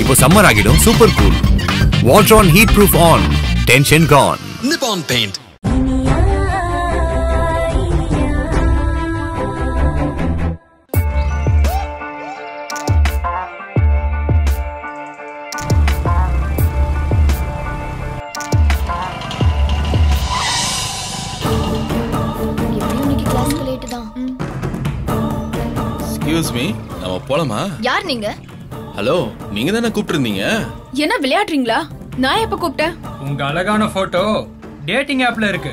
இப்போ சம்மர் ஆகிடும் super cool வால்ட்ரான் heat proof and tension gone Nippon Paint. எப்படியும் இன்னைக்கு கிளாஸ்க்கு லேட்டு தான் எக்ஸ்கியூஸ் மீ நம்ம போலாமா யார் நீங்க ஹலோ நீங்க தானே கூப்பிட்டுருந்தீங்க என்ன விளையாடுறீங்களா நான் எப்ப கூப்பிட்டேன் உங்க அழகான போட்டோ டேட்டிங் ஆப்ல இருக்கு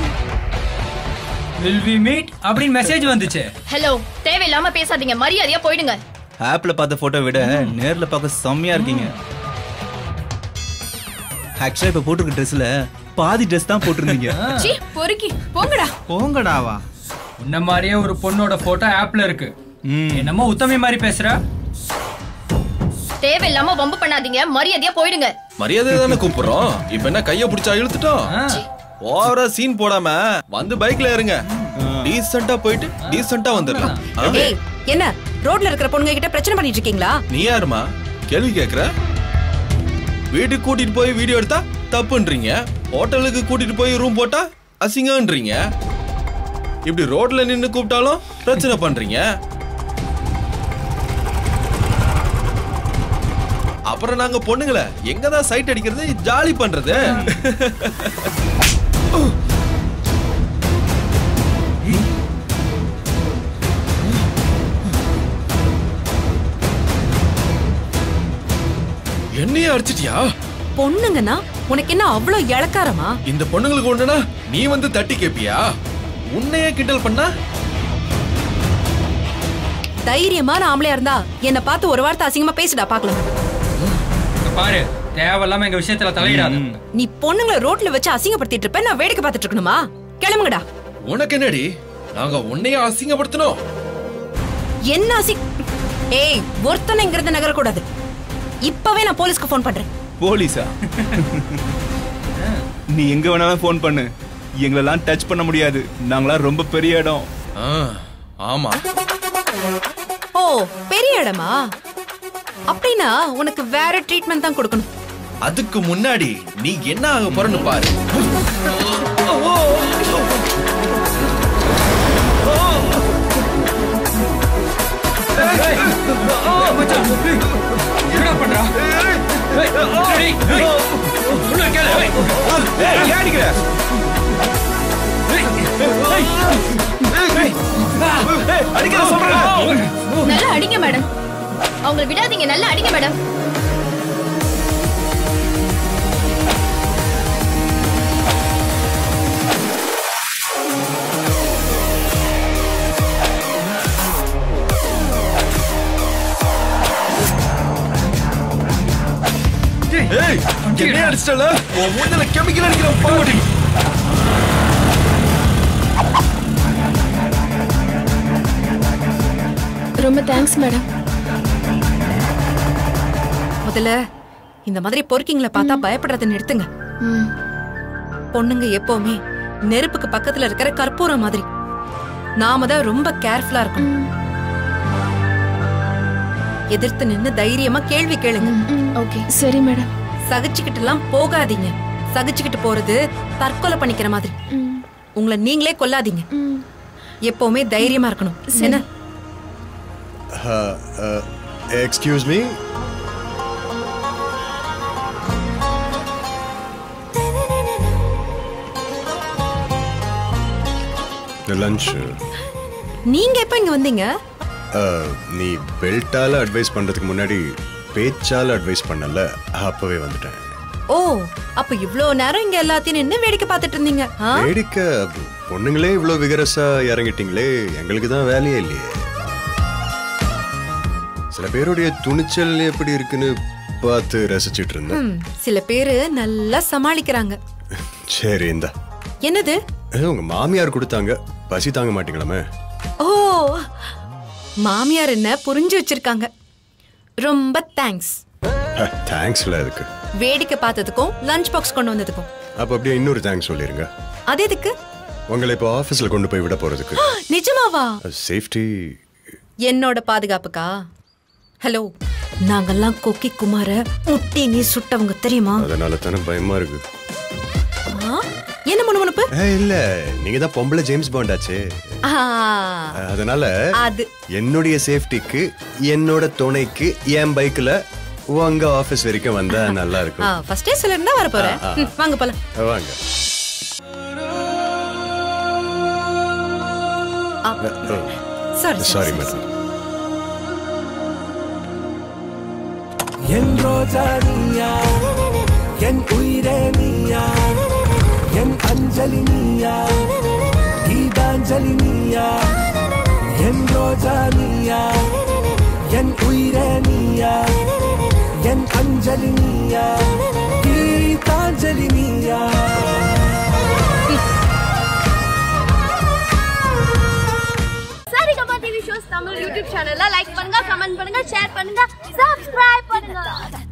வில் வி மீட் அப்படின்னு மெசேஜ் வந்துச்சு ஹலோ தேவையில்லாம பேசாதீங்க மரியாதையா போயிடுங்க ஆப்ல பார்த்த போட்டோ விட நேர்ல பார்க்க செம்மையா இருக்கீங்க ஆக்சுவலா இப்ப போட்டிருக்க ட்ரெஸ்ல பாதி ட்ரெஸ் தான் போட்டிருந்தீங்க சீ பொறுக்கி போங்கடா போங்கடாவா உன்ன மாதிரியே ஒரு பொண்ணோட போட்டோ ஆப்ல இருக்கு ம். என்னமோ உத்தமி மாதிரி பேசுற தேவையில்லாம வம்பு பண்ணாதீங்க மரியாதையா போயிடுங்க மரியாதை தானே கூப்பிடுறோம் இப்ப என்ன கைய பிடிச்சா இழுத்துட்டோம் ஆ. ஓவரா சீன் போடாம வந்து பைக்ல இருங்க டீசெண்டா போயிட்டு டீசெண்டா வந்துடலாம் ஆ? ஏய் என்ன ரோட்ல இருக்கிற பொண்ணுங்க கிட்ட பிரச்சனை பண்ணிட்டு இருக்கீங்களா நீ யாருமா கேள்வி கேக்குற வீட்டுக்கு கூட்டிட்டு போய் வீடியோ எடுத்தா தப்புன்றீங்க ஹோட்டலுக்கு கூட்டிட்டு போய் ரூம் போட்டா அசிங்கன்றீங்க இப்படி ரோட்ல நின்னு கூப்பிட்டாலும் பிரச்சனை பண்றீங்க அப்புறம் நாங்க பொண்ணுங்கள எங்க தான் சைட் அடிக்கிறது ஜாலி பண்றது என்னையே அடிச்சிட்டியா பொண்ணுங்கன்னா உனக்கு என்ன அவ்வளவு இழக்காரமா இந்த பொண்ணுங்களுக்கு ஒண்ணுனா நீ வந்து தட்டி கேப்பியா உன்னையே கிண்டல் பண்ணா தைரியமான ஆம்பளையா இருந்தா என்ன பார்த்து ஒரு வார்த்தை அசிங்கமா பேசுடா பாக்கலாம் இங்க பாரு தேவையில்லாம எங்க விஷயத்துல தலையிடாத நீ பொண்ணுங்களை ரோட்ல வச்சு அசிங்கப்படுத்திட்டு இருப்ப நான் வேடிக்கை பார்த்துட்டு இருக்கணுமா கிளம்புங்கடா உனக்கு என்னடி நாங்க உன்னையே அசிங்கப்படுத்தணும் என்ன அசி ஏய் ஒருத்தனைங்கிறத நகரக்கூடாது இப்பவே நான் போலீஸ்க்கு ஃபோன் பண்றேன் போலீஸா நீ எங்க வேணாலும் ஃபோன் பண்ணு எங்களெல்லாம் டச் பண்ண முடியாது நாங்களாம் ரொம்ப பெரிய இடம் ஆ, ஆமா ஓ பெரிய இடமா அப்படின்னா உனக்கு வேற ட்ரீட்மெண்ட் தான் கொடுக்கணும் அதுக்கு முன்னாடி நீ என்ன ஆக போறன்னு பாரு என்னடா பண்றா ஏய், சரி, ஏய், உள்ள கேளு, ஏய். நல்லா அடிங்க மேடம் அவங்கள விடாதீங்க நல்லா அடிங்க மேடம் ஏய் என்ன அடிச்சல உன் மூஞ்சில கெமிக்கல் அடிக்கிற பாடி ரொம்ப தேங்க்ஸ் மேடம் முதல்ல இந்த மாதிரி பொறுக்கிங்களை பார்த்தா பயப்படுறதை நிறுத்துங்க பொண்ணுங்க எப்பவுமே நெருப்புக்கு பக்கத்துல இருக்கிற கற்பூரம் மாதிரி நாம தான் ரொம்ப கேர்ஃபுல்லா இருக்கணும் எதிர்த்து நின்னு தைரியமா கேள்வி கேளுங்க ஓகே சரி மேடம் சகிச்சுக்கிட்டு எல்லாம் போகாதீங்க சகிச்சுக்கிட்டு போறது தற்கொலை பண்ணிக்கிற மாதிரி உங்களை நீங்களே கொல்லாதீங்க எப்பவுமே தைரியமா இருக்கணும் என்ன எக்ஸ்கியூஸ் மீ லஞ்ச் நீங்க எப்ப இங்க வந்தீங்க நீ பெல்ட்டால அட்வைஸ் பண்றதுக்கு முன்னாடி பேச்சால அட்வைஸ் பண்ணல அப்பவே வந்துட்டேன் ஓ அப்ப இவ்ளோ நேரம் இங்க எல்லாத்தையும் நின்னு வேடிக்கை பார்த்துட்டு இருந்தீங்க ஆ? வேடிக்கை பொண்ணுங்களே இவ்வளோ விகரஸா இறங்கிட்டீங்களே எங்களுக்கு தான் வேலையே இல்லையே சில பேருடைய துணிச்சல் எப்படி இருக்குன்னு பார்த்து ரசிச்சிட்டு இருந்தேன் ம், சில பேரு நல்லா சமாளிக்கிறாங்க சரி இந்த என்னது உங்க மாமியார் கொடுத்தாங்க பசி தாங்க மாட்டீங்களாமே ஓ மாமியார் என்ன புரிஞ்சு வச்சிருக்காங்க ரொம்ப தேங்க்ஸ் தேங்க்ஸ்ல அதுக்கு வேடிக்கை பார்த்ததுக்கும் லஞ்ச் பாக்ஸ் கொண்டு வந்ததுக்கும் அப்ப அப்படியே இன்னொரு தேங்க்ஸ் சொல்லிருங்க அது எதுக்கு உங்களை இப்போ ஆபீஸ்ல கொண்டு போய் விட போறதுக்கு நிஜமாவா சேஃப்டி என்னோட பாதுகாப்புக்கா ஹலோ நாங்கெல்லாம் கொக்கி குமார முட்டி நீ சுட்டவங்க தெரியுமா அதனால தானே பயமா இருக்கு ஆ? என்ன முணுமுணுப்பு ஏய், இல்ல நீங்க தான் பொம்பளை ஜேம்ஸ் பாண்ட் ஆச்சு ஆ, அதனால அது என்னுடைய சேஃப்டிக்கு என்னோட துணைக்கு என் பைக்ல உங்க ஆபீஸ் வரைக்கும் வந்தா நல்லா இருக்கும் ஃபர்ஸ்டே சொல்லிருந்தா வர போறேன் ஆ, ஆ. ம், வாங்க போலாம் வாங்க சாரி சாரி மேடம் என் ரோஜா நீயா என் உயிரே நீயா என் அஞ்சலி நீயா கீதாஞ்சலி நீயா என் ரோஜா நீயா என் உயிரே நீயா என் அஞ்சலி நீயா கீதாஞ்சலி நீயா Saregama TV shows Tamil YouTube சேனல்ல லைக் பண்ணுங்க கமெண்ட் பண்ணுங்க ஷேர் பண்ணுங்க சப்ஸ்கிரைப் பண்ணுங்க